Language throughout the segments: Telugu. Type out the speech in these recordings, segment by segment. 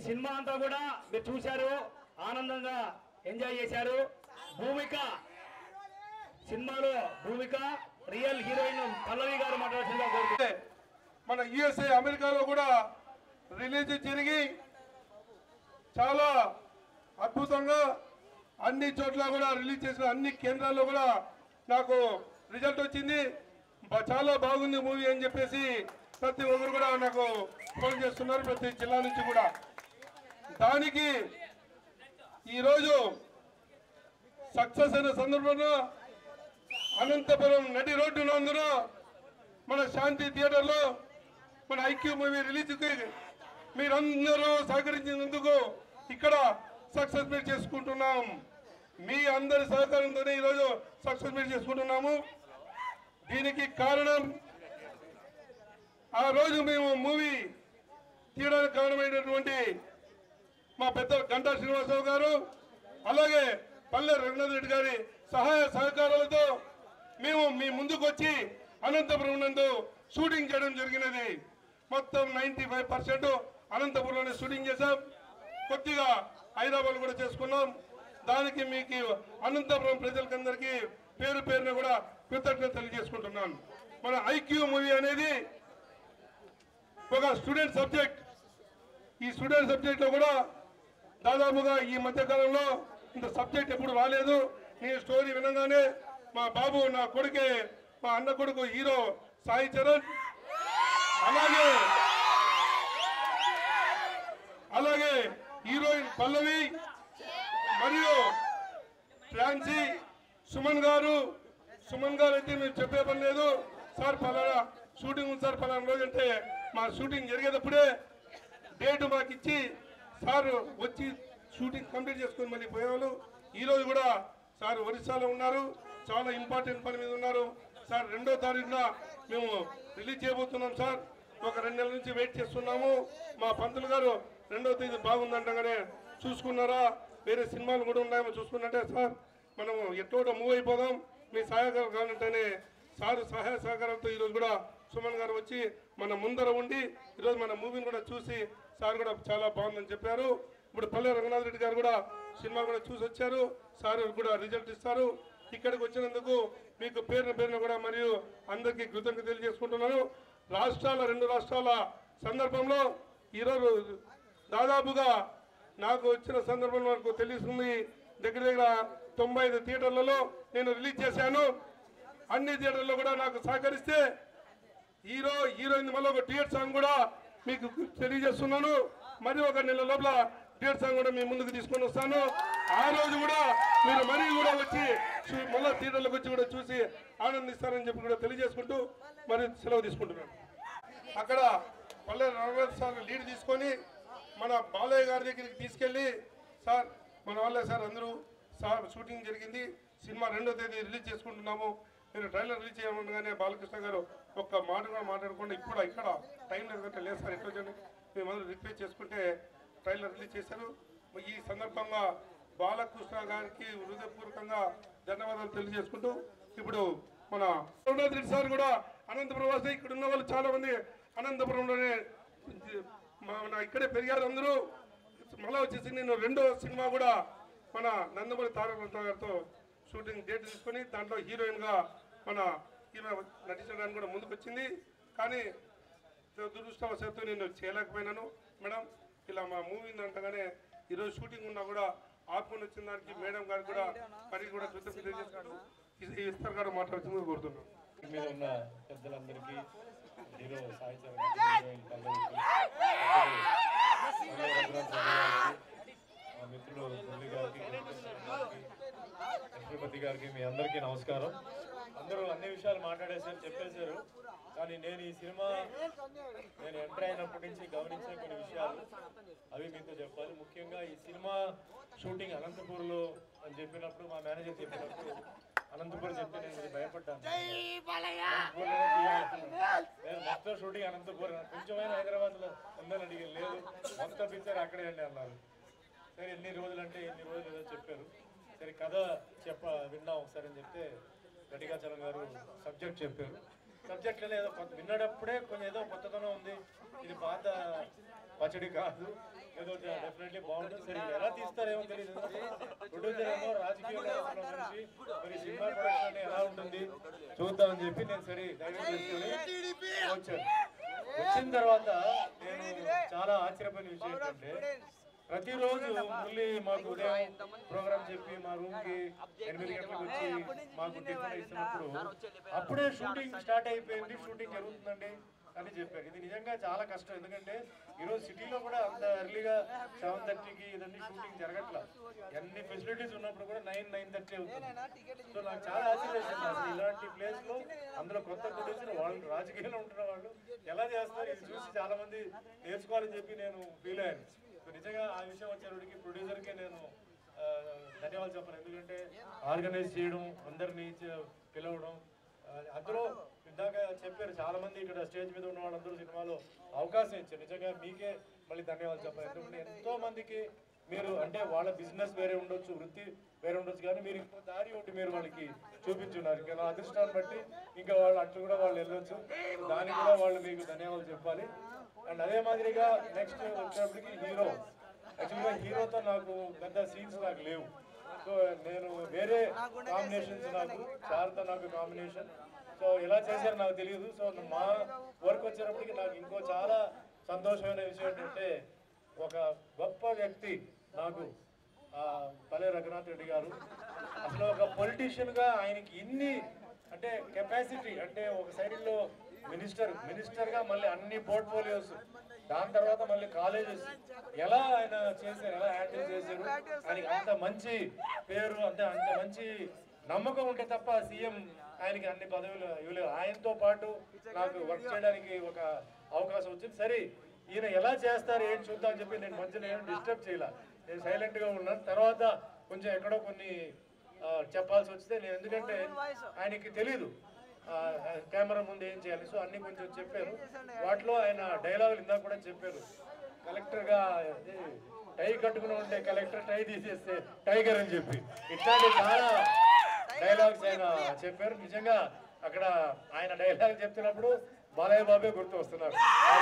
సినిమా అంతా కూడా మీరు చూశారు ఆనందంగా ఎంజాయ్ చేశారు భూమిక సినిమాలో భూమిక రియల్ హీరోయిన్ పల్లవి గారు మాట్లాడుతుందిగా కోరుకుంటున్నాను మన యుఎస్ఏ అమెరికాలో కూడా రిలీజ్ జరిగి చాలా అద్భుతంగా అన్ని చోట్ల కూడా రిలీజ్ చేసిన అన్ని కేంద్రాల్లో కూడా నాకు రిజల్ట్ వచ్చింది బ- చాలా బాగుంది మూవీ అని చెప్పేసి ప్రతి ఒక్కరు కూడా నాకు ఫోన్ చేస్తున్నారు ప్రతి జిల్లా నుంచి కూడా దానికి ఈరోజు సక్సెస్ అయిన సందర్భంలో అనంతపురం నడి రోడ్డు నందున మన శాంతి థియేటర్లో మన ఐక్యూ మూవీ రిలీజ్కి మీరందరూ సహకరించినందుకు ఇక్కడ సక్సెస్ మీట్ చేసుకుంటున్నాం మీ అందరి సహకారంతోనే ఈరోజు సక్సెస్ మీట్ చేసుకుంటున్నాము దీనికి కారణం ఆ రోజు మేము మూవీ తీయడానికి కారణమైనటువంటి మా పెద్ద గంటా శ్రీనివాసరావు గారు అలాగే పల్లె రఘునాథ్ రెడ్డి గారి సహాయ సహకారాలతో మేము మీ ముందుకు వచ్చి అనంతపురం నందు షూటింగ్ చేయడం జరిగినది మొత్తం నైంటీ ఫైవ్ పర్సెంట్ అనంతపురంలోనే షూటింగ్ చేశాం కొద్దిగా హైదరాబాద్ కూడా చేసుకున్నాం దానికి మీకు అనంతపురం ప్రజలకందరికీ పేరు పేరున కూడా కృతజ్ఞత తెలియజేసుకుంటున్నాను మన ఐక్యూ మూవీ అనేది ఒక స్టూడెంట్ సబ్జెక్ట్ ఈ స్టూడెంట్ సబ్జెక్ట్ లో కూడా దాదాపుగా ఈ మధ్య కాలంలో ఇంత సబ్జెక్ట్ ఎప్పుడు రాలేదు నీ స్టోరీ వినగానే మా బాబు నా కొడుకే మా అన్న కొడుకు హీరో సాయి చరణ్ అలాగే అలాగే హీరోయిన్ పల్లవి మరియు ఫ్రాన్సీ సుమన్ గారు సుమన్ గారు అయితే మేము చెప్పే పని లేదు సార్ పలానా షూటింగ్ ఉంది సార్ పలానా రోజు అంటే మా షూటింగ్ జరిగేటప్పుడే డేట్ మాకు ఇచ్చి సార్ వచ్చి షూటింగ్ కంప్లీట్ చేసుకొని మళ్ళీ పోయేవాళ్ళు ఈ రోజు కూడా సార్ ఒరిస్సాలో ఉన్నారు చాలా ఇంపార్టెంట్ పని మీద ఉన్నారు సార్ రెండో తారీఖున మేము రిలీజ్ చేయబోతున్నాం సార్ ఒక రెండు నెలల నుంచి వెయిట్ చేస్తున్నాము మా పంతులు గారు రెండో తేదీ బాగుందంటగానే చూసుకున్నారా వేరే సినిమాలు కూడా ఉన్నాయేమో చూసుకున్నట్టే సార్ మనము ఎట్టోటో మూవ్ అయిపోదాం మీ సహాయకారం కావాలంటేనే సార్ సహాయ సహకారంతో ఈరోజు కూడా సుమన్ గారు వచ్చి మన ముందర ఉండి ఈరోజు మన మూవీని కూడా చూసి సార్ కూడా చాలా బాగుందని చెప్పారు ఇప్పుడు పల్లె రంగనాథ్ రెడ్డి గారు కూడా సినిమా కూడా చూసి వచ్చారు సార్ కూడా రిజల్ట్ ఇస్తారు ఇక్కడికి వచ్చినందుకు మీకు పేరున పేరున కూడా మరియు అందరికీ కృతజ్ఞత తెలియజేసుకుంటున్నాను రాష్ట్రాల రెండు రాష్ట్రాల సందర్భంలో ఈరోజు దాదాపుగా నాకు వచ్చిన సందర్భంలో నాకు తెలుస్తుంది దగ్గర దగ్గర తొంభై ఐదు థియేటర్లలో నేను రిలీజ్ చేశాను అన్ని థియేటర్లో కూడా నాకు సహకరిస్తే హీరో హీరోయిన్ మళ్ళీ ఒక థియేటర్ సాంగ్ కూడా మీకు తెలియజేస్తున్నాను మరి ఒక నెల లోపల థియేటర్ సాంగ్ కూడా మీ ముందుకు తీసుకొని వస్తాను ఆ రోజు కూడా మీరు మరీ కూడా వచ్చి చూ- మళ్ళా థియేటర్లకు వచ్చి కూడా చూసి ఆనందిస్తారని చెప్పి కూడా తెలియజేసుకుంటూ మరి సెలవు తీసుకుంటున్నాను అక్కడ పల్లె రఘునాథ్ సార్ లీడ్ తీసుకొని మన బాలయ్య గారి దగ్గరికి తీసుకెళ్ళి సార్ మన వాళ్ళే సార్ అందరూ సార్ షూటింగ్ జరిగింది సినిమా రెండో తేదీ రిలీజ్ చేసుకుంటున్నాము మీరు ట్రైలర్ రిలీజ్ చేయమనగానే బాలకృష్ణ గారు ఒక్క మాట కూడా మాట్లాడకుండా ఇప్పుడు ఇక్కడ టైం లేదు కంటే లేదు సార్ ఎట్లా చేయండి మేమందరూ రిక్వెస్ట్ చేసుకుంటే ట్రైలర్ రిలీజ్ చేశారు ఈ సందర్భంగా బాలకృష్ణ గారికి హృదయపూర్వకంగా ధన్యవాదాలు తెలియజేసుకుంటూ ఇప్పుడు మన రఘునాథ్ రెడ్డి సార్ కూడా అనంతపురం వాసి ఇక్కడ ఉన్న వాళ్ళు చాలా మంది అనంతపురంలోనే మన ఇక్కడే పెరిగారు అందరూ మళ్ళీ వచ్చేసి నేను రెండో సినిమా కూడా మన నందమూరి తారక రత్న గారితో షూటింగ్ డేట్ తీసుకొని దాంట్లో హీరోయిన్ గా మన ఈమె నటించడానికి కూడా ముందుకు వచ్చింది కానీ దురదృష్టవశాత్తు నేను చేయలేకపోయినాను మేడం ఇలా మా మూవీ అంటగానే ఈరోజు షూటింగ్ ఉన్నా కూడా ఆత్మని వచ్చిన దానికి మేడం గారికి కూడా మరి కూడా కృతజ్ఞత తెలియజేస్తాను ఈ ఇస్తారు గారు మాట్లాడుతుంది కోరుతున్నాను మీద ఉన్న పెద్దలందరికీ హీరో సాయి చరణ్ హీరోయిన్ పల్లవికి, పల్లవి రఘునాథ్ రెడ్డి గారికి, మా మిత్రులు మురళి గారికి గారికి, లక్ష్మీపతి గారికి మీ అందరికీ నమస్కారం అందరూ అన్ని విషయాలు మాట్లాడేశారు చెప్పేశారు కానీ నేను ఈ సినిమా నేను ఎంటర్ అయినప్పటి నుంచి గమనించే కొన్ని విషయాలు అవి మీతో చెప్పాలి ముఖ్యంగా ఈ సినిమా షూటింగ్ అనంతపూర్లో అని చెప్పినప్పుడు మా మేనేజర్ చెప్పినప్పుడు అనంతపురం చెప్తే నేను కొంచెం భయపడ్డాను అనంతపూర్లోనే తీయాలి. నేను మొత్తం షూటింగ్ అనంతపురం కొంచెమైనా హైదరాబాద్ లో ఉందని అడిగాను లేదు మొత్తం పిక్చర్ అక్కడే అండి అన్నారు సరే ఎన్ని రోజులు అంటే ఎన్ని రోజులు ఏదో చెప్పారు సరే కథ చెప్ప విన్నాం ఒకసారి అని చెప్తే గట్టిగా చరణ్ గారు సబ్జెక్ట్ చెప్పారు సబ్జెక్ట్ ఏదో కొత్త విన్నప్పుడే కొంచెం ఏదో కొత్తదనం ఉంది ఇది పాత పచ్చడి కాదు ఏదో డెఫినెట్లీ బాగుంటుంది సరే ఇది ఎలా తీస్తారేమో తెలియదు ప్రొడ్యూసర్ ఏమో రాజకీయంలో ఉన్న మనిషి మరి సినిమా ప్రొడక్షన్ ఎలా ఉంటుంది చూద్దామని చెప్పి నేను సరే ధైర్యం చేసుకుని వచ్చాను వచ్చిన తర్వాత నేను చాలా ఆశ్చర్యపోయిన విషయం ఏంటంటే ప్రతిరోజు మళ్ళీ మాకు ఉదయం ప్రోగ్రామ్ చెప్పి మా రూమ్ కి ఎనిమిది గంటలకు వచ్చి మాకు టిఫిన్ ఇస్తున్నప్పుడు అప్పుడే షూటింగ్ స్టార్ట్ అయిపోయింది షూటింగ్ జరుగుతుందండి అని చెప్పారు ఇది నిజంగా చాలా కష్టం ఎందుకంటే ఈరోజు సిటీలో కూడా అంత ఎర్లీగా సెవెన్ థర్టీకి ఇదన్నీ షూటింగ్ జరగట్లా ఎన్ని ఫెసిలిటీస్ ఉన్నప్పుడు కూడా నైన్ నైన్ థర్టీ అవుతుంది సో నాకు చాలా ఆశ్చర్యం అసలు ఇలాంటి ప్లేస్ లో అందులో కొత్త ప్రొడ్యూసర్ వాళ్ళు రాజకీయాల్లో ఉంటున్న వాళ్ళు ఎలా చేస్తారు ఇది చూసి చాలా మంది నేర్చుకోవాలని చెప్పి నేను ఫీల్ అయ్యాను సో నిజంగా ఆ విషయం వచ్చేటికి ప్రొడ్యూసర్కే నేను ఆ, ధన్యవాదాలు చెప్పాను ఎందుకంటే ఆర్గనైజ్ చేయడం అందరినీ చ- పిలవడం ఆ, అందులో ఇందాక చెప్పారు చాలా మంది ఇక్కడ స్టేజ్ మీద ఉన్న వాళ్ళందరూ సినిమాలో అవకాశం ఇచ్చారు నిజంగా మీకే మళ్ళీ ధన్యవాదాలు చెప్పాలి ఎందుకంటే ఎంతో మందికి మీరు అంటే వాళ్ళ బిజినెస్ వేరే ఉండొచ్చు వృత్తి వేరే ఉండొచ్చు కానీ మీరు ఇంకో దారి ఒకటి మీరు వాళ్ళకి చూపించున్నారు ఇంకా నా అదృష్టాన్ని బట్టి ఇంకా వాళ్ళు అట్లా కూడా వాళ్ళు వెళ్ళొచ్చు దానికి కూడా వాళ్ళు మీకు ధన్యవాదాలు చెప్పాలి అండ్ అదే మాదిరిగా నెక్స్ట్ వచ్చేప్పటికి హీరో యాక్చువల్గా హీరోతో నాకు పెద్ద సీన్స్ నాకు లేవు సో నేను వేరే కాంబినేషన్స్ నాకు చార్తో నాకు కాంబినేషన్ సో ఎలా చేశారో నాకు తెలియదు సో మా వర్క్ వచ్చేటప్పటికి నాకు ఇంకో చాలా సంతోషమైన విషయం ఏంటంటే ఒక గొప్ప వ్యక్తి నాకు ఆ, పల్లె రఘునాథ్ రెడ్డి గారు అసలు ఒక పొలిటీషియన్ గా ఆయనకి ఇన్ని అంటే కెపాసిటీ అంటే ఒక సైడ్లో మినిస్టర్ మినిస్టర్ గా మళ్ళీ అన్ని పోర్ట్ఫోలియోస్ దాని తర్వాత మళ్ళీ కాలేజెస్ ఎలా ఆయన చేశారు ఎలా హ్యాండిల్ చేశారు ఆయనకి అంత మంచి పేరు అంత అంత మంచి నమ్మకం ఉంటే తప్ప సీఎం ఆయనకి అన్ని పదవులు ఇవ్వలేదు ఆయనతో పాటు నాకు వర్క్ చేయడానికి ఒక అవకాశం వచ్చింది సరే ఈయన ఎలా చేస్తారు ఏం చూద్దాం అని చెప్పి నేను మధ్యలో ఏం డిస్టర్బ్ చేయలే నేను సైలెంట్ గా ఉన్నాను తర్వాత కొంచెం ఎక్కడో కొన్ని ఆ, చెప్పాల్సి వస్తే నేను ఎందుకంటే ఆయనకి తెలీదు ఆ, కెమెరా ముందు ఏం చేయాలి సో అన్ని కొంచెం చెప్పారు వాటిలో ఆయన డైలాగులు ఇందాక కూడా చెప్పారు కలెక్టర్ గా అది టై కట్టుకుని ఉంటే కలెక్టర్ టై తీసేస్తే టైగర్ అని చెప్పి ఇట్లాంటి చాలా డైలాగ్స్ ఆయన చెప్పారు నిజంగా అక్కడ ఆయన డైలాగ్ చెప్తున్నప్పుడు బాలయ్య బాబే గుర్తు వస్తున్నారు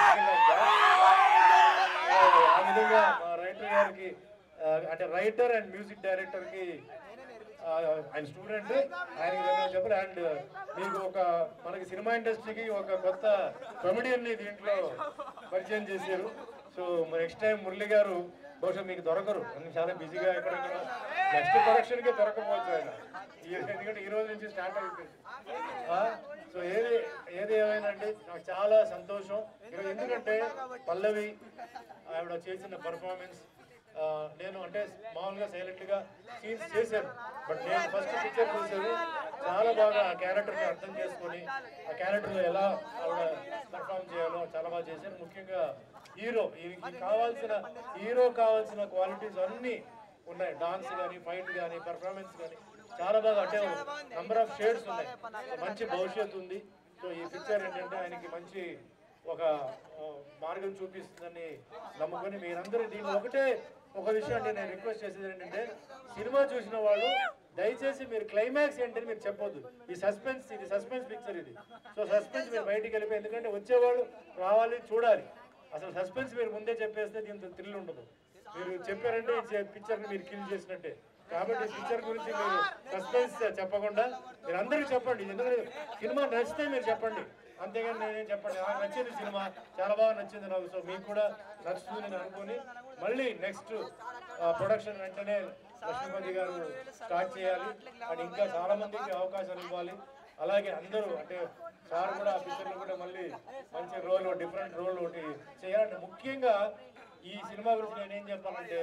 ఆ విధంగా మా రైటర్ గారికి ఆ, అంటే రైటర్ అండ్ మ్యూజిక్ డైరెక్టర్ కి ఆ, ఆయన స్టూడెంట్ ఆయనకి ధన్యవాదాలు చెప్పాలి అండ్ మీకు ఒక మనకి సినిమా ఇండస్ట్రీకి ఒక కొత్త కమెడియన్ ని దీంట్లో పరిచయం చేశారు సో నెక్స్ట్ టైం మురళి గారు బహుశా మీకు దొరకరు నేను చాలా బిజీగా ఎక్కడెక్కడ నెక్స్ట్ ప్రొడక్షన్ కే దొరకపోవచ్చు ఆయన ఈ- ఎందుకంటే ఈ రోజు నుంచి స్టార్ట్ అయిపోయింది ఆ, సో ఏది ఏది ఏమైనా అండి నాకు చాలా సంతోషం ఈరోజు ఎందుకంటే పల్లవి ఆవిడ చేసిన పర్ఫార్మెన్స్ నేను అంటే మామూలుగా సైలెంట్ గా సీన్స్ చేశాను బట్ నేను ఫస్ట్ పిక్చర్ చూసాను చాలా బాగా ఆ క్యారెక్టర్ ని అర్థం చేసుకొని ఆ క్యారెక్టర్ లో ఎలా ఆవిడ పర్ఫామ్ చేయాలో చాలా బాగా చేశాను ముఖ్యంగా హీరో ఈయనకి కావాల్సిన హీరో కావాల్సిన క్వాలిటీస్ అన్నీ ఉన్నాయి డాన్స్ కానీ ఫైట్ కానీ పర్ఫార్మెన్స్ కానీ చాలా బాగా అంటే నంబర్ ఆఫ్ షేడ్స్ ఉన్నాయి మంచి భవిష్యత్తు ఉంది సో ఈ పిక్చర్ ఏంటంటే ఆయనకి మంచి ఒక ఆ, మార్గం చూపిస్తుందని నమ్ముకొని మీరందరూ దీన్ని ఒకటే ఒక విషయం అంటే నేను రిక్వెస్ట్ చేసేది ఏంటంటే సినిమా చూసిన వాళ్ళు దయచేసి మీరు క్లైమాక్స్ ఏంటని మీరు చెప్పొద్దు ఈ సస్పెన్స్ ఇది సస్పెన్స్ పిక్చర్ ఇది సో సస్పెన్స్ మీరు బయటికి వెళ్ళిపోయి ఎందుకంటే వచ్చేవాళ్ళు రావాలి చూడాలి అసలు సస్పెన్స్ మీరు ముందే చెప్పేస్తే దీంతో థ్రిల్ ఉండదు మీరు చెప్పారంటే ఈ పిక్చర్ని మీరు కిల్ చేసినట్టే కాబట్టి ఈ పిక్చర్ గురించి మీరు సస్పెన్స్ చెప్పకుండా మీరు అందరికీ చెప్పండి ఎందుకంటే సినిమా నచ్చితే మీరు చెప్పండి అంతేగాని నేనేం చెప్పండి నాకు నచ్చింది సినిమా చాలా బాగా నచ్చింది నాకు సో మీకు కూడా నచ్చుతుంది నేను అనుకుని మళ్ళీ నెక్స్ట్ ప్రొడక్షన్ వెంటనే లక్ష్మీపతి గారు స్టార్ట్ చేయాలి అండ్ ఇంకా చాలా మందికి అవకాశాలు ఇవ్వాలి అలాగే అందరూ అంటే సార్ కూడా ఆ పిక్చర్లో కూడా మళ్ళీ మంచి రోల్ డిఫరెంట్ రోల్ ఒకటి చేయాలంటే ముఖ్యంగా ఈ సినిమా గురించి నేనేం చెప్పాలంటే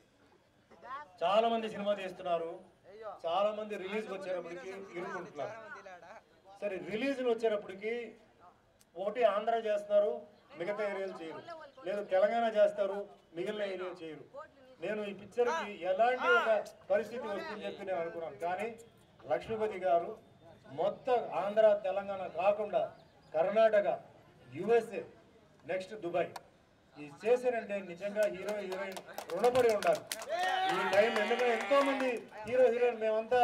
చాలా మంది సినిమా తీస్తున్నారు చాలా మంది రిలీజ్ వచ్చేటప్పటికి ఇరుకుంటున్నారు సరే రిలీజ్ వచ్చేటప్పటికి ఒకటి ఆంధ్ర చేస్తారు మిగతా ఏరియాలు చేయరు లేదు తెలంగాణ చేస్తారు మిగిలిన ఏరియాలు చేయరు నేను ఈ పిక్చర్కి ఎలాంటి ఒక పరిస్థితి వస్తుందని చెప్పి నేను అనుకున్నాను కానీ లక్ష్మీపతి గారు మొత్తం ఆంధ్ర తెలంగాణ కాకుండా కర్ణాటక యుఎస్ఏ నెక్స్ట్ దుబాయ్ ఇది చేశారంటే నిజంగా హీరో హీరోయిన్ రుణపడి ఉండాలి ఈ టైం ఎందుకంటే ఎంతో మంది హీరో హీరోయిన్ మేమంతా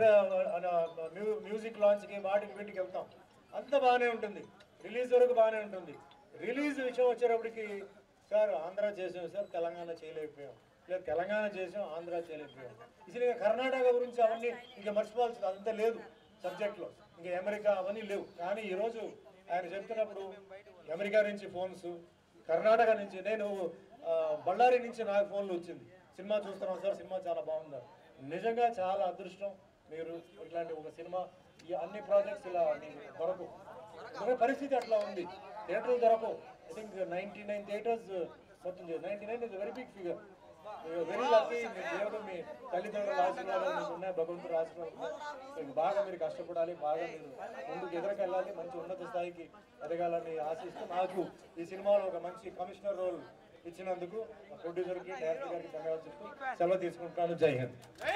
మ్యూ- మ్యూజిక్ లాంచ్కి వాటికి వీటికి వెళ్తాం అంత బాగానే ఉంటుంది రిలీజ్ వరకు బాగానే ఉంటుంది రిలీజ్ విషయం వచ్చేటప్పటికి సార్ ఆంధ్ర చేసాం సార్ తెలంగాణ చేయలేకపోయాం లేదు తెలంగాణ చేసాం ఆంధ్ర చేయలేకపోయాం ఇసలు ఇక కర్ణాటక గురించి అవన్నీ ఇంకా మర్చిపోవాల్సింది అదంతా లేదు సబ్జెక్ట్లో ఇంకా అమెరికా అవన్నీ లేవు కానీ ఈరోజు ఆయన చెప్తున్నప్పుడు అమెరికా నుంచి ఫోన్స్ కర్ణాటక నుంచి నేను ఆ, బళ్ళారి నుంచి నాకు ఫోన్లు వచ్చింది సినిమా చూస్తున్నాం సార్ సినిమా చాలా బాగుంది నిజంగా చాలా అదృష్టం మీరు ఇట్లాంటి ఒక సినిమా ఈ అన్ని ప్రాజెక్ట్స్ ఇలా మీకు దొరకవు ఎందుకంటే పరిస్థితి అట్లా ఉంది థియేటర్లు దొరకవు I think ninety nine theatres మొత్తం ninety nine is very big figure very lucky మీ దేవుడు మీ తల్లిదండ్రుల ఆశీర్వాదాలు మీకు ఉన్నాయి భగవంతుడు ఆశీర్వాదం ఉన్నాయి. మీకు బాగా మీరు కష్టపడాలి బాగా మీరు ముందుకు ఎదురుకెళ్ళాలి మంచి ఉన్నత స్థాయికి ఎదగాలని ఆశిస్తూ నాకు ఈ సినిమాలో ఒక మంచి కమిషనర్ రోల్ ఇచ్చినందుకు మా ప్రొడ్యూసర్కి డైరెక్టర్ గారికి ధన్యవాదాలు చెప్తూ సెలవు తీసుకుంటాను జై హింద్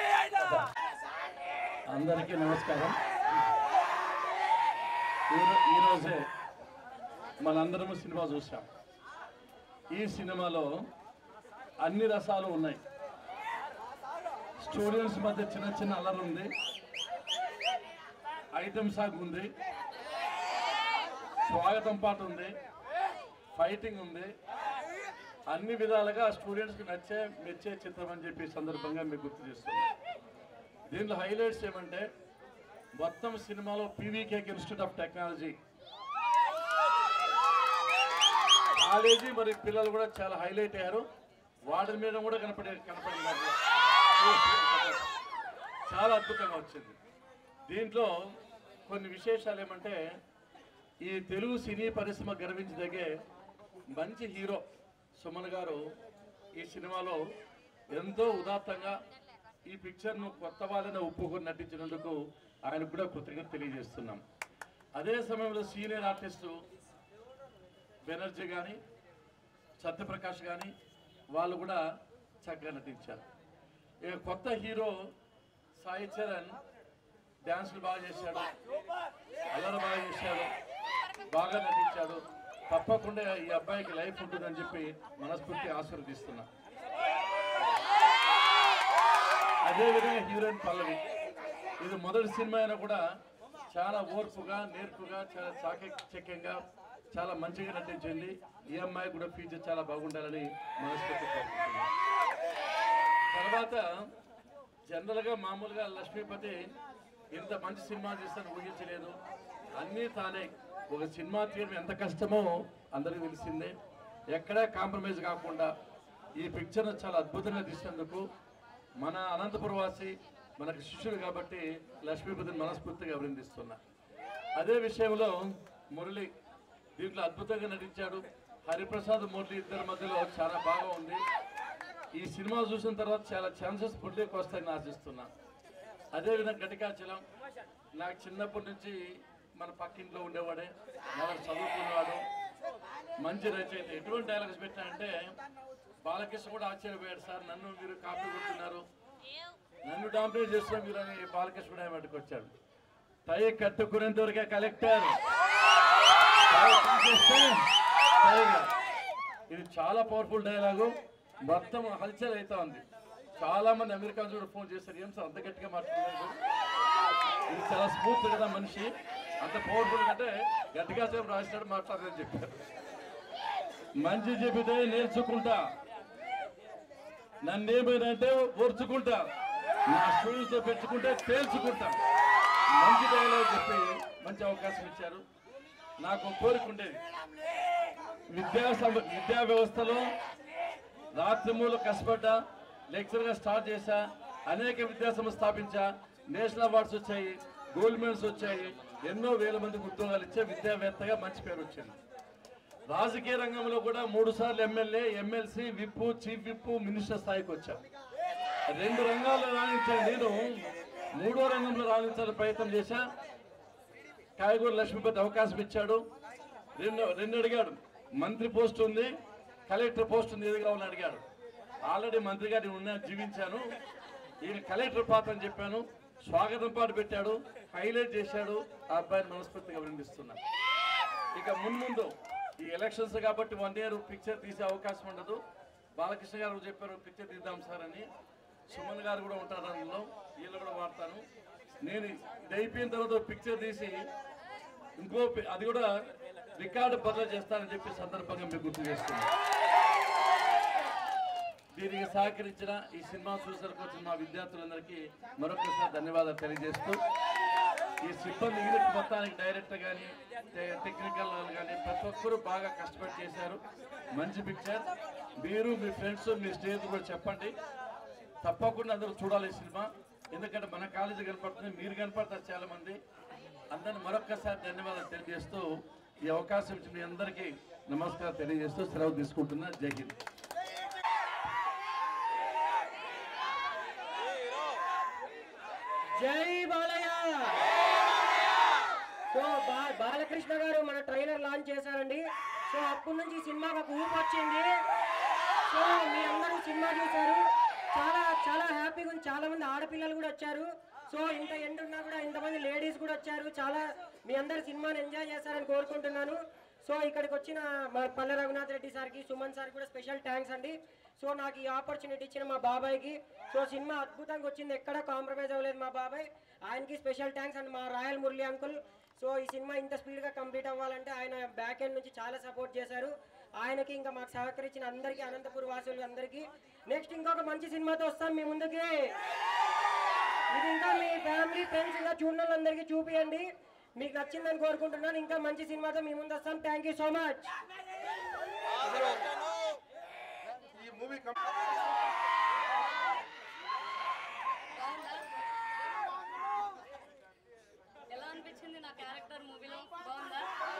అందరికీ నమస్కారం ఈరో- ఈరోజే మనందరము సినిమా చూసాం ఈ సినిమాలో అన్ని రసాలు ఉన్నాయి స్టూడెంట్స్ మధ్య చిన్న చిన్న అల్లరి ఉంది ఐటమ్ సాంగ్ ఉంది స్వాగతం పాట ఉంది ఫైటింగ్ ఉంది అన్ని విధాలుగా స్టూడెంట్స్కి నచ్చే మెచ్చే చిత్రం అని చెప్పి ఈ సందర్భంగా మీకు గుర్తు చేస్తున్నాను దీంట్లో హైలైట్స్ ఏమంటే మొత్తం సినిమాలో పీవీకేక్ ఇన్స్టిట్యూట్ ఆఫ్ టెక్నాలజీ కాలేజీ మరి పిల్లలు కూడా చాలా హైలైట్ అయ్యారు వాటి మీద కూడా కనపడే కనపడింది నాకు. చాలా అద్భుతంగా వచ్చింది దీంట్లో కొన్ని విశేషాలు ఏమంటే ఈ తెలుగు సినీ పరిశ్రమ గర్వించదగే మంచి హీరో సుమన్ గారు ఈ సినిమాలో ఎంతో ఉదాత్తంగా ఈ పిక్చర్ను కొత్త వాళ్ళని ఒప్పుకొని నటించినందుకు ఆయనకు కూడా కృతజ్ఞత తెలియజేస్తున్నాం అదే సమయంలో సీనియర్ ఆర్టిస్టు బెనర్జీ కానీ సత్యప్రకాష్ కానీ వాళ్ళు కూడా చక్కగా నటించారు ఇక కొత్త హీరో సాయి చరణ్ డ్యాన్సులు బాగా చేశాడు అల్లరి బాగా చేశాడు బాగా నటించాడు తప్పకుండా ఈ అబ్బాయికి లైఫ్ ఉంటుందని చెప్పి మనస్ఫూర్తి ఆశీర్వదిస్తున్నా అదేవిధంగా హీరోయిన్ పల్లవి ఇది మొదటి సినిమా అయినా కూడా చాలా ఓర్పుగా నేర్పుగా చాలా చాకచక్యంగా చాలా మంచిగా నటించింది ఈ అమ్మాయి కూడా ఫ్యూచర్ చాలా బాగుండాలని మనస్ఫూర్తి కోరుకుంటున్నాను. తర్వాత జనరల్గా మామూలుగా లక్ష్మీపతి ఇంత మంచి సినిమా తీస్తాను ఊహించలేదు అన్నీ తానే ఒక సినిమా తీయడం ఎంత కష్టమో అందరికీ తెలిసిందే ఎక్కడా కాంప్రమైజ్ కాకుండా ఈ పిక్చర్ను చాలా అద్భుతంగా తీసినందుకు మన అనంతపురం వాసి మనకు శిష్యుడు కాబట్టి లక్ష్మీపతిని మనస్ఫూర్తిగా అభినందిస్తున్నా అదే విషయంలో మురళి దీంట్లో అద్భుతంగా నటించాడు హరిప్రసాద్ మురళి ఇద్దరి మధ్యలో చాలా బాగా ఉంది ఈ సినిమా చూసిన తర్వాత చాలా ఛాన్సెస్ మురళికి వస్తాయని ఆశిస్తున్నా అదేవిధంగా గటికాచలం నాకు చిన్నప్పటి నుంచి మన పక్కింట్లో ఉండేవాడే మనం చదువుకున్నవాడు మంచి రచయిత ఎటువంటి డైలాగ్స్ పెట్టానంటే బాలకృష్ణ కూడా ఆశ్చర్యపోయాడు సార్ నన్ను మీరు కాపీ కొడుతున్నారు నన్ను డామినేట్ చేస్తున్నారు మీరు అని బాలకృష్ణ కూడా వెంటకు వచ్చాడు టై కట్టుకునేంత వరకే కలెక్టర్ టై తీసేస్తే టైగర్. ఇది చాలా పవర్ఫుల్ డైలాగు మొత్తం హల్చల్ అవుతా ఉంది చాలా మంది అమెరికా కూడా ఫోన్ చేస్తారు ఏం సార్ అంత గట్టిగా మాట్లాడుతున్నారు ఇది చాలా స్మూత్ కదా మనిషి అంత పవర్ఫుల్ అంటే గట్టిగా సేపు రాసినాడు మాట్లాడదని చెప్పారు మంచి చెబితే నేర్చుకుంటా నన్నేమైనంటే ఓర్చుకుంటా నా స్టూడెంట్స్తో పెంచుకుంటే తేల్చుకుంటా మంచి డైలాగ్ చెప్పి మంచి అవకాశం ఇచ్చారు నాకు ఒక కోరిక ఉండేది విద్యా సం- విద్యా వ్యవస్థలో రాత్రిమూలు కష్టపడ్డా లెక్చర్గా స్టార్ట్ చేశా అనేక విద్యా సంస్థ స్థాపించా నేషనల్ అవార్డ్స్ వచ్చాయి గోల్డ్ మెడల్స్ వచ్చాయి ఎన్నో వేల మందికి ఉద్యోగాలు ఇచ్చే విద్యావేత్తగా మంచి పేరు వచ్చింది రాజకీయ రంగంలో కూడా మూడు సార్లు MLA MLC whip chief whip minister స్థాయికి వచ్చా రెండు రంగాల్లో రాణించాను నేను మూడో రంగంలో రాణించాలని ప్రయత్నం చేశా కాయగూర లక్ష్మీపతి అవకాశం ఇచ్చాడు రెండు రెండు అడిగాడు మంత్రి పోస్ట్ ఉంది కలెక్టర్ పోస్ట్ ఉంది ఏది కావాలని అడిగాడు ఆల్రెడీ మంత్రి గారి ఉన్నా జీవించాను ఈయన కలెక్టర్ పాత్ర అని చెప్పాను స్వాగతం పాట పెట్టాడు హైలైట్ చేశాడు ఆ అబ్బాయిని మనస్ఫూర్తిగా అభినందిస్తున్నా ఇక మున్ముందు ఈ ఎలక్షన్స్ కాబట్టి వన్ ఇయర్ పిక్చర్ తీసే అవకాశం ఉండదు బాలకృష్ణ గారు చెప్పారు పిక్చర్ తీద్దాం సార్ అని సుమన్ గారు కూడా ఉంటారు అందులో వీళ్ళు కూడా వాడతాను నేను ఇది అయిపోయిన తర్వాత పిక్చర్ తీసి ఇంకో పి- అది కూడా రికార్డు బదులు చేస్తానని చెప్పి సందర్భంగా మీకు గుర్తు చేస్తున్నాను దీనికి సహకరించిన ఈ సినిమా చూసరికి వచ్చిన మా విద్యార్థులందరికీ మరొకసారి ధన్యవాదాలు తెలియజేస్తూ ఈ సిబ్బంది యూనిట్ మొత్తానికి డైరెక్టర్ కానీ టెక్నికల్ వాళ్ళు కానీ ప్రతి ఒక్కరూ బాగా కష్టపడి చేశారు మంచి పిక్చర్ మీరు మీ ఫ్రెండ్స్ మీ స్నేహితులు కూడా చెప్పండి తప్పకుండా అందరూ చూడాలి ఈ సినిమా ఎందుకంటే మన కాలేజీ కనపడుతుంది మీరు కనపడతారు చాలా మంది అందరిని మరొక్కసారి ధన్యవాదాలు తెలియజేస్తూ ఈ అవకాశం ఇచ్చిన మీ అందరికీ నమస్కారం తెలియజేస్తూ సెలవు తీసుకుంటున్నా జై హింద్ జై బాలయ్య సో బా- బాలకృష్ణ గారు మన ట్రైలర్ లాంచ్ చేశారండి సో అప్పటి నుంచి ఈ సినిమాకి ఒక ఊపు వచ్చింది సో మీ అందరూ సినిమా చూశారు చాలా చాలా హ్యాపీగా ఉంది చాలా మంది ఆడపిల్లలు కూడా వచ్చారు సో ఇంత ఎండ్ ఉన్నా కూడా ఇంతమంది లేడీస్ కూడా వచ్చారు చాలా మీ అందరు సినిమాని ఎంజాయ్ చేస్తారని కోరుకుంటున్నాను సో ఇక్కడికి వచ్చిన మా పల్లె రఘునాథ్ రెడ్డి సార్కి సుమన్ సార్ కూడా స్పెషల్ థ్యాంక్స్ అండి సో నాకు ఈ ఆపర్చునిటీ ఇచ్చిన మా బాబాయ్కి సో సినిమా అద్భుతంగా వచ్చింది ఎక్కడ కాంప్రమైజ్ అవ్వలేదు మా బాబాయ్ ఆయనకి స్పెషల్ థ్యాంక్స్ అండ్ మా రాయల్ మురళి అంకుల్ సో ఈ సినిమా ఇంత స్పీడ్గా కంప్లీట్ అవ్వాలంటే ఆయన బ్యాక్ ఎండ్ నుంచి చాలా సపోర్ట్ చేశారు ఆయనకి ఇంకా మాకు సహకరించిన అందరికీ అనంతపుర వాసులు అందరికీ నెక్స్ట్ ఇంకొక మంచి సినిమాతో వస్తాం మీ ముందుకి ఇది ఇంకా మీ ఫ్యామిలీ ఫ్రెండ్స్ ఇంకా చూడని వాళ్ళందరికీ చూపియండి మీకు నచ్చిందని కోరుకుంటున్నాను ఇంకా మంచి సినిమాతో మీ ముందు వస్తాం థ్యాంక్ యూ సో మచ్ ఈ మూవీ ఎలా అనిపించింది నా క్యారెక్టర్ మూవీలో బాగుందా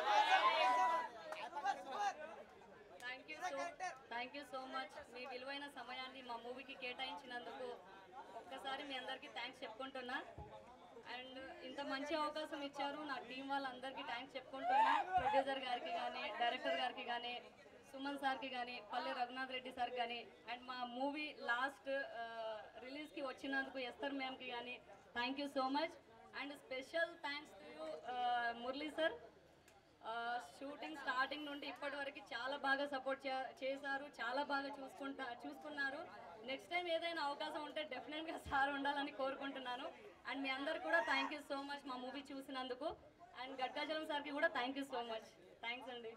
thank you so thank you so much మీ విలువైన సమయాన్ని మా మూవీకి కేటాయించినందుకు ఒక్కసారి మీ అందరికీ థ్యాంక్స్ చెప్పుకుంటున్నా అండ్ ఇంత మంచి అవకాశం ఇచ్చారు నా టీం వాళ్ళందరికీ థ్యాంక్స్ చెప్పుకుంటున్నా ప్రొడ్యూసర్ గారికి కానీ డైరెక్టర్ గారికి కానీ సుమన్ సార్కి కానీ పల్లె రఘునాథ్ రెడ్డి సార్కి కానీ అండ్ మా మూవీ లాస్ట్ రిలీజ్కి వచ్చినందుకు ఎస్తర్ మ్యామ్కి కానీ thank you so much and special thanks to you Murali sir shooting starting నుండి ఇప్పటి వరకు చాలా బాగా సపోర్ట్ చేశారు చాలా బాగా చూసుకుంటా చూసుకున్నారు నెక్స్ట్ టైం ఏదైనా అవకాశం ఉంటే డెఫినెట్గా సార్ ఉండాలని కోరుకుంటున్నాను అండ్ మీ అందరు కూడా థ్యాంక్ యూ సో మచ్ మా మూవీ చూసినందుకు అండ్ గట్కాచలం సార్కి కూడా thank you so much thanks అండి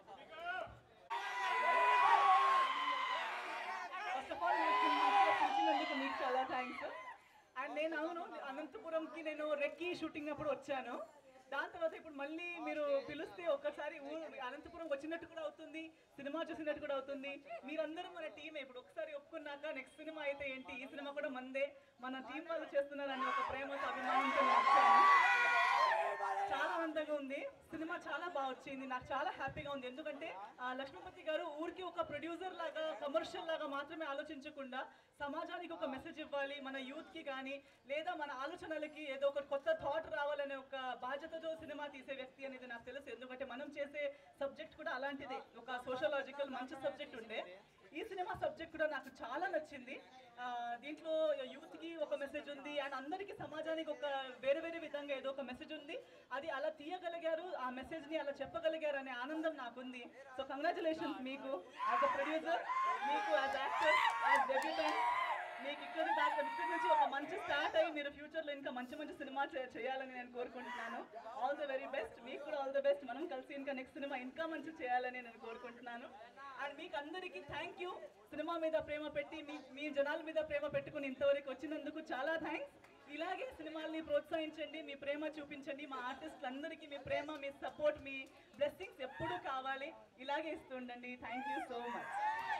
ఫస్ట్ ఆఫ్ ఆల్ నాకు సినిమాకి పిలిచినందుకు మీకు చాలా థ్యాంక్స్ అండ్ నేను అవును అనంతపురంకి నేను రెక్కి షూటింగ్ అప్పుడు వచ్చాను దాని తర్వాత ఇప్పుడు మళ్ళీ మీరు పిలిస్తే ఒక్కసారి ఊరు అనంతపురం వచ్చినట్టు కూడా అవుతుంది సినిమా చూసినట్టు కూడా అవుతుంది మీరందరూ మన టీమే ఇప్పుడు ఒకసారి ఒప్పుకున్నాక నెక్స్ట్ సినిమా అయితే ఏంటి ఈ సినిమా కూడా మందే మన టీం వాళ్ళు చేస్తున్నారని ఒక ప్రేమతో అభిమానంతో నేను వచ్చాను చాలా ఆనందంగా ఉంది సినిమా చాలా బాగా వచ్చింది నాకు చాలా హ్యాపీగా ఉంది ఎందుకంటే ఆ, లక్ష్మీపతి గారు ఊరికి ఒక ప్రొడ్యూసర్ లాగా కమర్షియల్ లాగా మాత్రమే ఆలోచించకుండా సమాజానికి ఒక మెసేజ్ ఇవ్వాలి మన యూత్ కి కానీ లేదా మన ఆలోచనలకి ఏదో ఒక కొత్త థాట్ రావాలనే ఒక బాధ్యతతో సినిమా తీసే వ్యక్తి అనేది నాకు తెలుసు ఎందుకంటే మనం చేసే సబ్జెక్ట్ కూడా అలాంటిదే ఒక సోషలాజికల్ మంచి సబ్జెక్ట్ ఉండే ఈ సినిమా సబ్జెక్ట్ కూడా నాకు చాలా నచ్చింది ఆ, దీంట్లో యూత్ కి ఒక మెసేజ్ ఉంది అండ్ అందరికీ సమాజానికి ఒక వేరే వేరే విధంగా ఏదో ఒక మెసేజ్ ఉంది అది అలా తీయగలిగారు ఆ మెసేజ్ ని అలా చెప్పగలిగారు అనే ఆనందం నాకుంది సో కంగ్రాచులేషన్స్ మీకు యాజ్ అ ప్రొడ్యూసర్ మీకు యాజ్ యాక్టర్ యాజ్ డెబ్యూటెంట్ మీకు ఇక్కడ దాకా ఇక్కడ నుంచి ఒక మంచి స్టార్ట్ అయ్యి మీరు ఫ్యూచర్లో ఇంకా మంచి మంచి సినిమా చే- చేయాలని నేను కోరుకుంటున్నాను ఆల్ ద వెరీ బెస్ట్ మీకు కూడా ఆల్ ద బెస్ట్ మనం కలిసి ఇంకా నెక్స్ట్ సినిమా ఇంకా మంచి చేయాలని నేను కోరుకుంటున్నాను అండ్ మీకు అందరికీ థ్యాంక్ యూ సినిమా మీద ప్రేమ పెట్టి మీ మీ జనాల మీద ప్రేమ పెట్టుకుని ఇంతవరకు వచ్చినందుకు చాలా థ్యాంక్స్ ఇలాగే సినిమాల్ని ప్రోత్సహించండి మీ ప్రేమ చూపించండి మా ఆర్టిస్టులందరికీ మీ ప్రేమ మీ సపోర్ట్ మీ బ్లెస్సింగ్స్ ఎప్పుడూ కావాలి ఇలాగే ఇస్తుండండి థ్యాంక్ యూ సో మచ్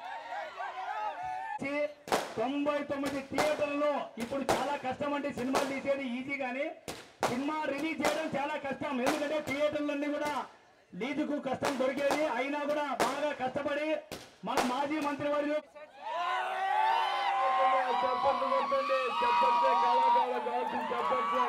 వచ్చి తొంభై తొమ్మిది థియేటర్లలో ఇప్పుడు చాలా కష్టం అంటే సినిమా తీసేది ఈజీ కానీ సినిమా రిలీజ్ చేయడం చాలా కష్టం ఎందుకంటే థియేటర్లన్నీ కూడా లీజుకు కష్టం దొరికేది అయినా కూడా బాగా కష్టపడి మన మాజీ మంత్రి వర్యులు చెప్పండి కొట్టండి చెప్పండి కళాకారుల కావాల్సిన చెప్పండి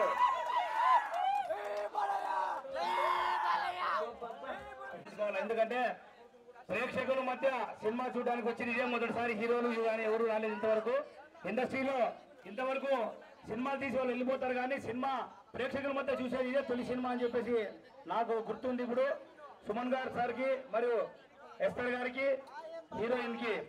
తీసుకోవాలి. ఎందుకంటే ప్రేక్షకుల మధ్య సినిమా చూడడానికి వచ్చింది ఇదే మొదటిసారి హీరోలు కానీ ఎవరు రాలేదు ఇంతవరకు ఇండస్ట్రీలో ఇంతవరకు సినిమాలు తీసి వాళ్ళు వెళ్ళిపోతారు కానీ సినిమా ప్రేక్షకుల మధ్య చూసేది ఇదే తొలి సినిమా అని చెప్పేసి నాకు గుర్తుంది ఇప్పుడు సుమన్ గారు సార్కి మరియు ఎస్ఆర్ గారికి హీరోయిన్ కి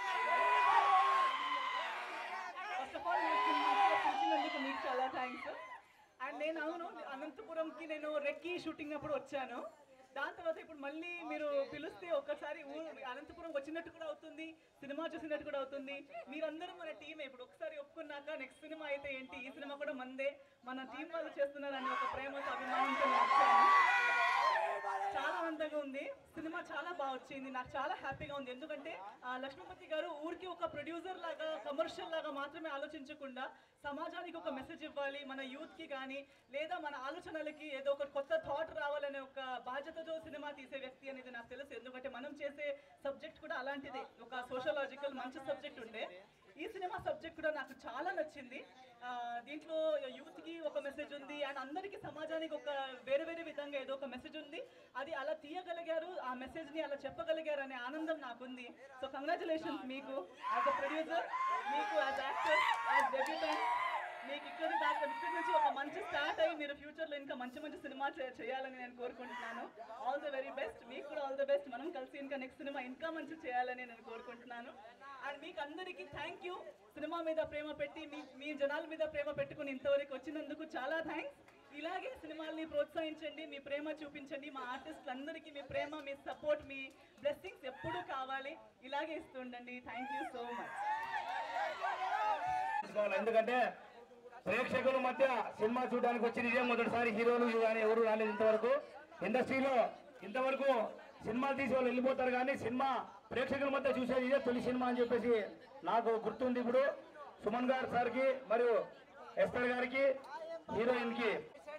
ఫస్ట్ ఆఫ్ ఆల్ నాకు సినిమాకి పిలిచినందుకు మీకు చాలా థ్యాంక్స్ అండ్ నేను అవును అనంతపురంకి నేను రెక్కి షూటింగ్ అప్పుడు వచ్చాను దాని తర్వాత ఇప్పుడు మళ్ళీ మీరు పిలిస్తే ఒక్కసారి ఊరు అనంతపురం వచ్చినట్టు కూడా అవుతుంది సినిమా చూసినట్టు కూడా అవుతుంది మీరందరూ మన టీమే ఇప్పుడు ఒకసారి ఒప్పుకున్నాక నెక్స్ట్ సినిమా అయితే ఏంటి ఈ సినిమా కూడా మందే మన టీం వాళ్ళు చేస్తున్నారని ఒక ప్రేమతో అభిమానంతో నేను వచ్చాను చాలా ఆనందంగా ఉంది సినిమా చాలా బాగా వచ్చింది నాకు చాలా హ్యాపీగా ఉంది ఎందుకంటే ఆ, లక్ష్మీపతి గారు ఊరికి ఒక ప్రొడ్యూసర్ లాగా కమర్షియల్ లాగా మాత్రమే ఆలోచించకుండా సమాజానికి ఒక మెసేజ్ ఇవ్వాలి మన యూత్ కి కానీ లేదా మన ఆలోచనలకి ఏదో ఒక కొత్త థాట్ రావాలనే ఒక బాధ్యతతో సినిమా తీసే వ్యక్తి అనేది నాకు తెలుసు ఎందుకంటే మనం చేసే సబ్జెక్ట్ కూడా అలాంటిదే ఒక సోషలాజికల్ మంచి సబ్జెక్ట్ ఉండే ఈ సినిమా సబ్జెక్ట్ కూడా నాకు చాలా నచ్చింది ఆ, దీంట్లో యూత్ కి ఒక మెసేజ్ ఉంది అండ్ అందరికీ సమాజానికి ఒక వేరే వేరే విధంగా ఏదో ఒక మెసేజ్ ఉంది అది అలా తీయగలిగారు ఆ మెసేజ్ ని అలా చెప్పగలిగారు అనే ఆనందం నాకుంది సో కంగ్రాచులేషన్స్ మీకు యాజ్ అ ప్రొడ్యూసర్ మీకు యాజ్ యాక్టర్ యాజ్ డెబ్యూటెంట్ మీకు ఇక్కడ దాకా ఇక్కడ నుంచి ఒక మంచి స్టార్ట్ అయ్యి మీరు ఫ్యూచర్ లో ఇంకా మంచి మంచి సినిమా చే- చేయాలని నేను కోరుకుంటున్నాను ఆల్ ద వెరీ బెస్ట్ మీకు కూడా ఆల్ ద బెస్ట్ మనం కలిసి ఇంకా నెక్స్ట్ సినిమా ఇంకా మంచి చేయాలని నేను కోరుకుంటున్నాను అండ్ మీకు అందరికీ థ్యాంక్ యూ సినిమా మీద ప్రేమ పెట్టి మీ మీ జనాల మీద ప్రేమ పెట్టుకుని ఇంతవరకు వచ్చినందుకు చాలా థ్యాంక్స్ ఇలాగే సినిమాల్ని ప్రోత్సహించండి మీ ప్రేమ చూపించండి మా ఆర్టిస్టులందరికీ మీ ప్రేమ మీ సపోర్ట్ మీ బ్లెస్సింగ్స్ ఎప్పుడూ కావాలి ఇలాగే ఇస్తుండండి థ్యాంక్ యూ సో మచ్ తీసుకోవాలి ఎందుకంటే ప్రేక్షకుల మధ్య సినిమా చూడడానికి వచ్చింది ఇదే మొదటిసారి హీరోలు కానీ ఎవరు రాలేదు ఇంతవరకు ఇండస్ట్రీలో ఇంతవరకు సినిమాలు తీసి వాళ్ళు వెళ్ళిపోతారు కానీ సినిమా ప్రేక్షకుల మధ్య చూసేది ఇదే తొలి సినిమా అని చెప్పేసి నాకు గుర్తుంది ఇప్పుడు సుమన్ గారు సార్కి మరియు ఎస్ఆర్ గారికి హీరోయిన్ కి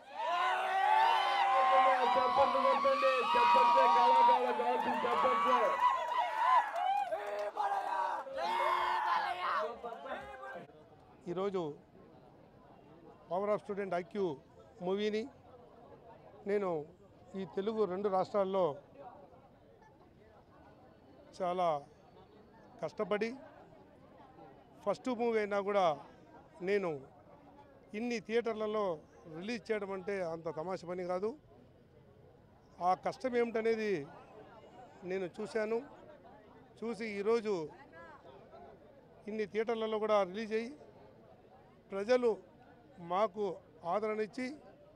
చెప్పండి కొట్టండి చెప్పండి కళాకారులు కావాల్సింది చెప్పండి ఈరోజు పవర్ ఆఫ్ స్టూడెంట్ ఐక్యూ మూవీని నేను ఈ తెలుగు రెండు రాష్ట్రాల్లో చాలా కష్టపడి ఫస్ట్ మూవీ అయినా కూడా నేను ఇన్ని థియేటర్లలో రిలీజ్ చేయడం అంటే అంత తమాషా పని కాదు ఆ కష్టం ఏమిటనేది నేను చూశాను చూసి ఈరోజు ఇన్ని థియేటర్లలో కూడా రిలీజ్ అయ్యి ప్రజలు మాకు ఆదరణ ఇచ్చి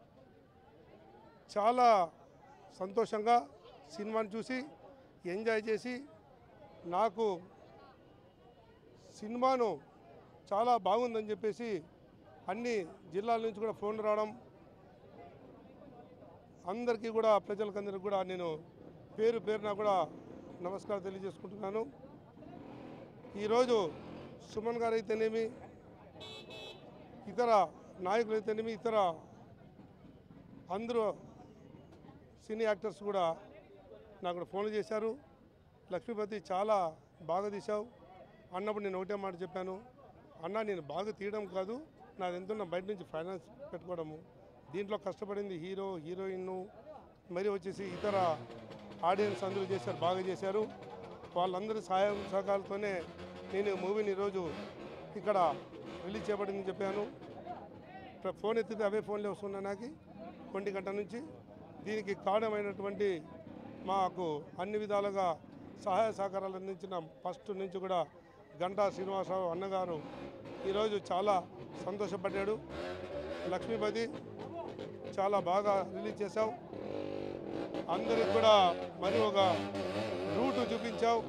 చాలా సంతోషంగా సినిమాని చూసి ఎంజాయ్ చేసి నాకు సినిమాను చాలా బాగుందని చెప్పేసి అన్ని జిల్లాల నుంచి కూడా ఫోన్ రావడం అందరికీ కూడా ప్రజలకందరికీ కూడా నేను పేరు పేరున కూడా నమస్కారం తెలియజేసుకుంటున్నాను ఈరోజు సుమన్ గారు అయితేనేమి ఇతర నాయకులు అయితేనేమి ఇతర అందరూ సినీ యాక్టర్స్ కూడా నాకు కూడా ఫోన్లు చేశారు లక్ష్మీపతి చాలా బాగా తీశావు అన్నప్పుడు నేను ఒకటే మాట చెప్పాను అన్న నేను బాగా తీయడం కాదు నాది ఎంత బయట నుంచి ఫైనాన్స్ పెట్టుకోవడము దీంట్లో కష్టపడింది హీరో హీరోయిన్ మరి వచ్చేసి ఇతర ఆడియన్స్ అందరూ చేశారు బాగా చేశారు వాళ్ళందరి సహాయం సహకారాలతోనే నేను ఈ మూవీని ఈరోజు ఇక్కడ రిలీజ్ చేయబడిందని చెప్పాను ప్ర- ఫోన్ ఎత్తితే అవే ఫోన్లే వస్తున్నాయి నాకు ఒంటి గంట నుంచి దీనికి కారణమైనటువంటి మాకు అన్ని విధాలుగా సహాయ సహకారాలు అందించిన ఫస్ట్ నుంచి కూడా గంటా శ్రీనివాసరావు అన్నగారు ఈరోజు చాలా సంతోషపడ్డాడు లక్ష్మీపతి చాలా బాగా రిలీజ్ చేశావు అందరికి కూడా మరి ఒక రూటు చూపించావు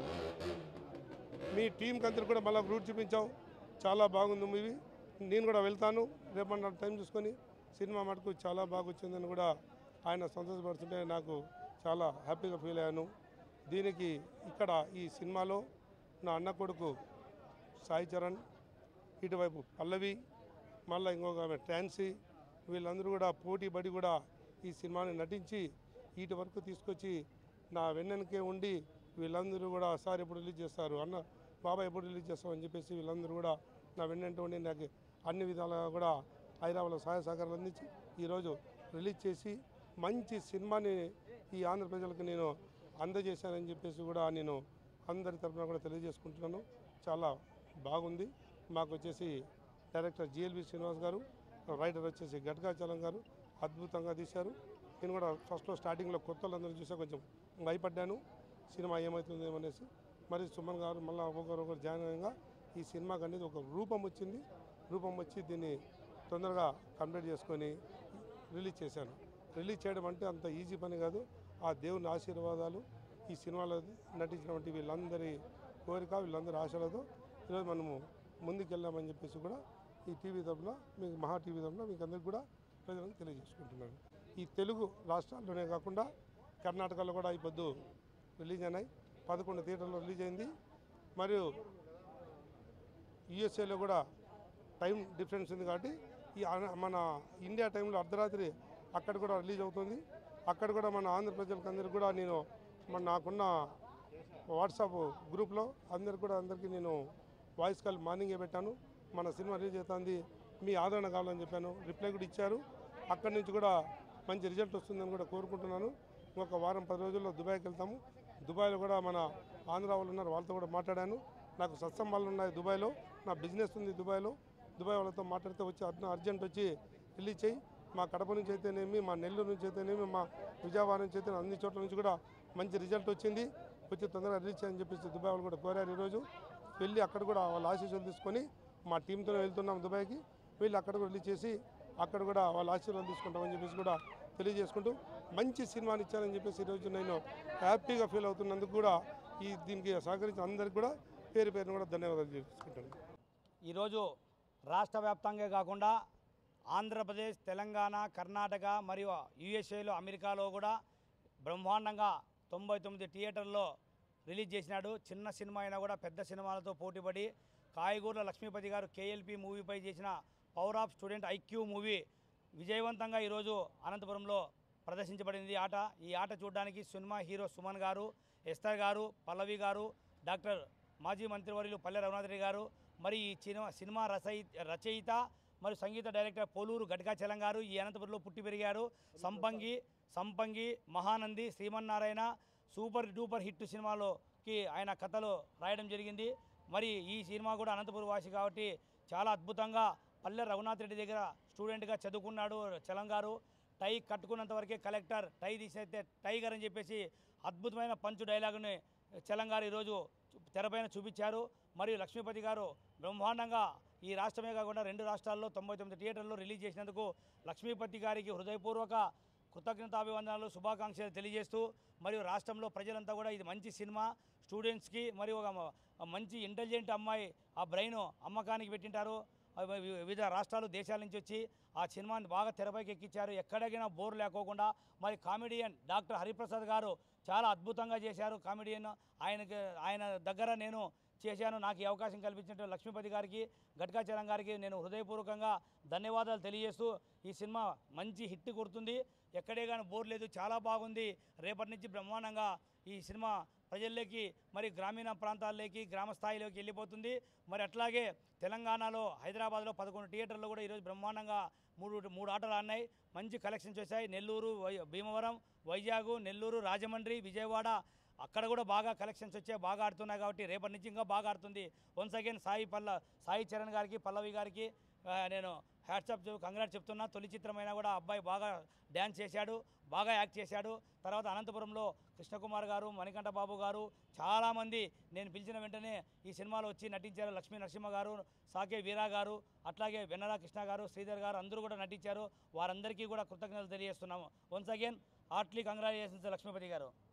మీ టీంకి అందరికి కూడా మళ్ళీ రూట్ చూపించావు చాలా బాగుంది మూవీ నేను కూడా వెళ్తాను రేపటి నాడు టైం చూసుకొని సినిమా మటుకు చాలా బాగా వచ్చిందని కూడా ఆయన సంతోషపడుతుంటే నాకు చాలా హ్యాపీగా ఫీల్ అయ్యాను దీనికి ఇక్కడ ఈ సినిమాలో నా అన్న కొడుకు సాయి చరణ్ ఇటువైపు పల్లవి మళ్ళీ ఇంకొక ఆమె ట్రాన్సీ వీళ్ళందరూ కూడా పోటీ పడి కూడా ఈ సినిమాని నటించి ఇటు వరకు తీసుకొచ్చి నా వెన్నెనకే ఉండి వీళ్ళందరూ కూడా సార్ ఎప్పుడు రిలీజ్ చేస్తారు అన్న బాబా ఎప్పుడు రిలీజ్ చేస్తాం అని చెప్పేసి వీళ్ళందరూ కూడా నా వెన్నంట ఉండి నాకు అన్ని విధాలుగా కూడా హైదరాబాద్లో సహాయ సహకారాలు అందించి ఈరోజు రిలీజ్ చేసి మంచి సినిమాని ఈ ఆంధ్ర ప్రజలకు నేను అందజేశానని చెప్పేసి కూడా నేను అందరి తరఫున కూడా తెలియజేసుకుంటున్నాను చాలా బాగుంది మాకు వచ్చేసి డైరెక్టర్ జిఎల్బి శ్రీనివాస్ గారు రైటర్ వచ్చేసి గట్కాచలం గారు అద్భుతంగా తీశారు నేను కూడా ఫస్ట్లో స్టార్టింగ్లో కొత్త వాళ్ళందరూ చూసా కొంచెం భయపడ్డాను సినిమా ఏమవుతుందేమో అనేసి మరి సుమన్ గారు మళ్ళీ ఒకరొకరు జాయిన్ అయ్యంగా ఈ సినిమాకి అనేది ఒక రూపం వచ్చింది రూపం వచ్చి దీన్ని తొందరగా కంప్లీట్ చేసుకొని రిలీజ్ చేశాను రిలీజ్ చేయడం అంటే అంత ఈజీ పని కాదు ఆ దేవుని ఆశీర్వాదాలు ఈ సినిమాలో నటించినటువంటి వీళ్ళందరి కోరిక వీళ్ళందరి ఆశలతో ఈరోజు మనము ముందుకెళ్ళామని చెప్పేసి కూడా ఈ టీవీ తరఫున మీకు మహా టీవీ తరఫున మీకు అందరికీ కూడా ప్రజలకు తెలియజేసుకుంటున్నాను ఈ తెలుగు రాష్ట్రాల్లోనే కాకుండా కర్ణాటకలో కూడా ఈ పొద్దు రిలీజ్ అయినాయి పదకొండు థియేటర్లో రిలీజ్ అయింది మరియు యుఎస్ఏలో కూడా టైం డిఫరెన్స్ ఉంది కాబట్టి ఈ ఆన- మన ఇండియా టైంలో అర్ధరాత్రి అక్కడ కూడా రిలీజ్ అవుతుంది అక్కడ కూడా మన ఆంధ్ర ప్రజలకు అందరికీ కూడా నేను మన నాకున్న వాట్సాప్ గ్రూప్లో అందరికి కూడా అందరికీ నేను వాయిస్ కాల్ మార్నింగే పెట్టాను మన సినిమా రిలీజ్ అవుతుంది మీ ఆదరణ కావాలని చెప్పాను రిప్లై కూడా ఇచ్చారు అక్కడి నుంచి కూడా మంచి రిజల్ట్ వస్తుందని కూడా కోరుకుంటున్నాను ఇంకొక వారం పది రోజుల్లో దుబాయ్కి వెళ్తాము దుబాయ్లో కూడా మన ఆంధ్ర వాళ్ళు ఉన్నారు వాళ్ళతో కూడా మాట్లాడాను నాకు సత్సంబాలు ఉన్నాయి దుబాయ్లో నా బిజినెస్ ఉంది దుబాయ్లో దుబాయ్ వాళ్ళతో మాట్లాడితే వచ్చి అర్జ అర్జెంట్ వచ్చి రిలీజ్ చేయి మా కడప నుంచి అయితేనేమి మా నెల్లూరు నుంచి అయితేనేమి మా విజయవాడ నుంచి అయితే అన్ని చోట్ల నుంచి కూడా మంచి రిజల్ట్ వచ్చింది వచ్చి తొందరగా రిలీజ్ చేయని చెప్పేసి దుబాయ్ వాళ్ళు కూడా కోరారు ఈరోజు వెళ్ళి అక్కడ కూడా వాళ్ళ ఆశీస్సులు తీసుకొని మా టీంతో వెళ్తున్నాం దుబాయ్కి వెళ్ళి అక్కడ కూడా రిలీజ్ చేసి అక్కడ కూడా వాళ్ళ ఆశీర్వాదం తీసుకుంటామని చెప్పేసి కూడా తెలియజేసుకుంటూ మంచి సినిమాని ఇచ్చానని చెప్పేసి ఈరోజు నేను హ్యాపీగా ఫీల్ అవుతున్నందుకు కూడా ఈ దీనికి సహకరించిన అందరికీ కూడా పేరు పేరును కూడా ధన్యవాదాలు చేసుకుంటాను ఈరోజు రాష్ట్ర వ్యాప్తంగా కాకుండా ఆంధ్రప్రదేశ్ తెలంగాణ కర్ణాటక మరియు యుఎస్ఏలో అమెరికాలో కూడా బ్రహ్మాండంగా తొంభై తొమ్మిది థియేటర్లో రిలీజ్ చేసినాడు చిన్న సినిమా అయినా కూడా పెద్ద సినిమాలతో పోటీపడి కాయగూరల లక్ష్మీపతి గారు కేఎల్పి మూవీపై చేసిన power of student IQ movie విజయవంతంగా ఈరోజు అనంతపురంలో ప్రదర్శించబడింది ఈ ఆట ఈ ఆట చూడడానికి సినిమా హీరో సుమన్ గారు ఎస్తర్ గారు పల్లవి గారు డాక్టర్ మాజీ మంత్రివర్యులు పల్లె రఘునాథ్ రెడ్డి గారు మరి ఈ సినిమా సినిమా రచయి రచయిత మరియు సంగీత డైరెక్టర్ పోలూరు గట్కాచలం గారు ఈ అనంతపురంలో పుట్టి పెరిగారు Sampangi Sampangi Mahanandi Srimannarayana super duper hit సినిమాలోకి ఆయన కథలు రాయడం జరిగింది మరి ఈ సినిమా కూడా అనంతపురం వాసి కాబట్టి చాలా అద్భుతంగా పల్లె రఘునాథ్ రెడ్డి దగ్గర స్టూడెంట్గా చదువుకున్నాడు చలం గారు టై కట్టుకున్నంత వరకే కలెక్టర్ టై తీసేస్తే టైగర్ అని చెప్పేసి అద్భుతమైన పంచు డైలాగుని చలం గారు ఈరోజు చూ- తెరపైన చూపించారు మరియు లక్ష్మీపతి గారు బ్రహ్మాండంగా ఈ రాష్ట్రమే కాకుండా రెండు రాష్ట్రాల్లో తొంభై తొమ్మిది థియేటర్లో రిలీజ్ చేసినందుకు లక్ష్మీపతి గారికి హృదయపూర్వక కృతజ్ఞతాభివందనాలు శుభాకాంక్షలు తెలియజేస్తూ మరియు రాష్ట్రంలో ప్రజలంతా కూడా ఇది మంచి సినిమా స్టూడెంట్స్కి మరియు ఒక మ- మంచి ఇంటెలిజెంట్ అమ్మాయి ఆ బ్రెయిన్ అమ్మకానికి పెట్టింటారు అవి వి- వివిధ రాష్ట్రాలు దేశాల నుంచి వచ్చి ఆ సినిమాని బాగా తెరపైకి ఎక్కించారు ఎక్కడికైనా బోర్ లేకోకుండా మరి కామెడియన్ డాక్టర్ హరిప్రసాద్ గారు చాలా అద్భుతంగా చేశారు కామెడియన్ ఆయనకి ఆయన దగ్గర నేను చేశాను నాకు ఈ అవకాశం కల్పించిన లక్ష్మీపతి గారికి గట్కాచలం గారికి నేను హృదయపూర్వకంగా ధన్యవాదాలు తెలియజేస్తూ ఈ సినిమా మంచి హిట్ కొడుతుంది ఎక్కడే కానీ బోర్ లేదు చాలా బాగుంది రేపటి నుంచి బ్రహ్మాండంగా ఈ సినిమా ప్రజల్లోకి మరి గ్రామీణ ప్రాంతాల్లోకి గ్రామ స్థాయిలోకి వెళ్ళిపోతుంది మరి అట్లాగే తెలంగాణలో హైదరాబాద్లో పదకొండు థియేటర్లు కూడా ఈరోజు బ్రహ్మాండంగా మూడు మూడు ఆటలు ఆడినాయి మంచి కలెక్షన్స్ వచ్చాయి నెల్లూరు వై- భీమవరం వైజాగ్ నెల్లూరు రాజమండ్రి విజయవాడ అక్కడ కూడా బాగా కలెక్షన్స్ వచ్చాయి బాగా ఆడుతున్నాయి కాబట్టి రేపటి నుంచి ఇంకా బాగా ఆడుతుంది వన్స్ అగైన్ సాయి పల్ల సాయి చరణ్ గారికి పల్లవి గారికి ఆ, నేను హ్యాట్సాప్ కంగ్రాట్ చెప్తున్నా తొలి చిత్రమైనా కూడా అబ్బాయి బాగా డ్యాన్స్ చేశాడు బాగా యాక్ట్ చేశాడు తర్వాత అనంతపురంలో కృష్ణకుమార్ గారు మణికంఠ బాబు గారు చాలామంది నేను పిలిచిన వెంటనే ఈ సినిమాలో వచ్చి నటించారు లక్ష్మీ నరసింహ గారు సాకే వీరా గారు అట్లాగే వెన్నెల కృష్ణ గారు శ్రీధర్ గారు అందరూ కూడా నటించారు వారందరికీ కూడా కృతజ్ఞతలు తెలియజేస్తున్నాము once again heartly congratulations Lakshmipathi గారు